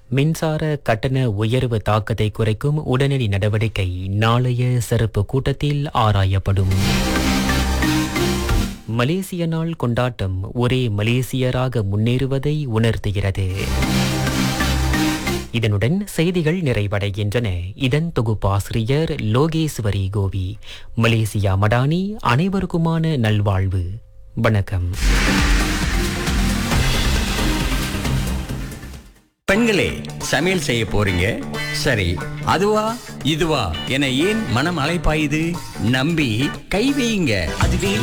மின்சார கட்டண உயர்வு தாக்கத்தை குறைக்கும் உடனடி நடவடிக்கை நாளைய சிறப்பு கூட்டத்தில் ஆராயப்படும் மலேசிய நாள் கொண்டாட்டம் ஒரே மலேசியராக முன்னேறுவதை உணர்த்துகிறது இதனுடன் செய்திகள் நிறைவடைகின்றன இதன் தொகுப்பாசிரியர் லோகேஸ்வரி கோவி மலேசியா மடானி அனைவருக்குமான நல்வாழ்வு வணக்கம் பெண்களே சமையல் செய்ய போறீங்க சரி அதுவா இதுவா என ஏன் மனம் அலைப்பாயுது நம்பி கை வையுங்க அதுவே